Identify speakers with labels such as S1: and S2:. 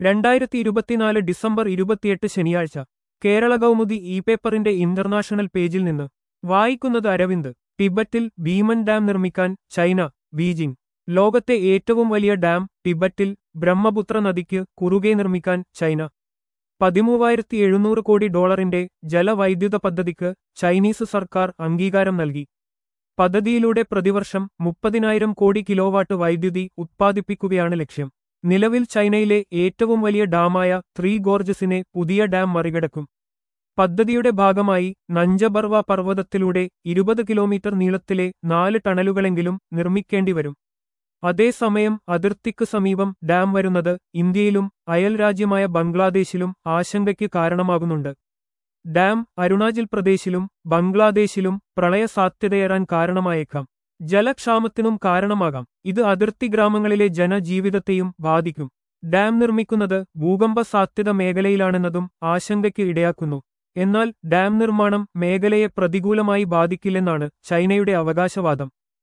S1: രണ്ടായിരത്തി ഇരുപത്തിനാല് ഡിസംബർ ഇരുപത്തിയെട്ട് ശനിയാഴ്ച കേരള കൗമുദി ഇ പേപ്പറിന്റെ ഇന്റർനാഷണൽ പേജിൽ നിന്ന് വായിക്കുന്നത് അരവിന്ദ് ടിബറ്റിൽ ഭീമൻ ഡാം നിർമ്മിക്കാൻ ചൈന ബീജിംഗ് ലോകത്തെ ഏറ്റവും വലിയ ഡാം ടിബറ്റിൽ ബ്രഹ്മപുത്ര നദിക്ക് കുറുകെ നിർമ്മിക്കാൻ ചൈന പതിമൂവായിരത്തി എഴുന്നൂറ് കോടി ഡോളറിന്റെ ജലവൈദ്യുത പദ്ധതിക്ക് ചൈനീസ് സർക്കാർ അംഗീകാരം നൽകി പദ്ധതിയിലൂടെ പ്രതിവർഷം മുപ്പതിനായിരം കോടി കിലോവാട്ട് വൈദ്യുതി ഉത്പാദിപ്പിക്കുകയാണ് ലക്ഷ്യം നിലവിൽ ചൈനയിലെ ഏറ്റവും വലിയ ഡാമായ ത്രീ ഗോർജസിനെ പുതിയ ഡാം മറികടക്കും പദ്ധതിയുടെ ഭാഗമായി നഞ്ചബർവ പർവ്വതത്തിലൂടെ ഇരുപത് കിലോമീറ്റർ നീളത്തിലെ നാല് ടണലുകളെങ്കിലും നിർമ്മിക്കേണ്ടിവരും അതേസമയം അതിർത്തിക്ക് സമീപം ഡാം വരുന്നത് ഇന്ത്യയിലും അയൽ രാജ്യമായ ബംഗ്ലാദേശിലും ആശങ്കയ്ക്ക് കാരണമാകുന്നുണ്ട് ഡാം അരുണാചൽ പ്രദേശിലും ബംഗ്ലാദേശിലും പ്രളയ സാധ്യതയേറാൻ കാരണമായേക്കാം ജലക്ഷാമത്തിനും കാരണമാകാം ഇത് അതിർത്തി ഗ്രാമങ്ങളിലെ ജനജീവിതത്തെയും ബാധിക്കും ഡാം നിർമ്മിക്കുന്നത് ഭൂകമ്പ സാധ്യത മേഖലയിലാണെന്നതും ആശങ്കയ്ക്ക് ഇടയാക്കുന്നു എന്നാൽ ഡാം നിർമ്മാണം മേഖലയെ പ്രതികൂലമായി ബാധിക്കില്ലെന്നാണ് ചൈനയുടെ അവകാശവാദം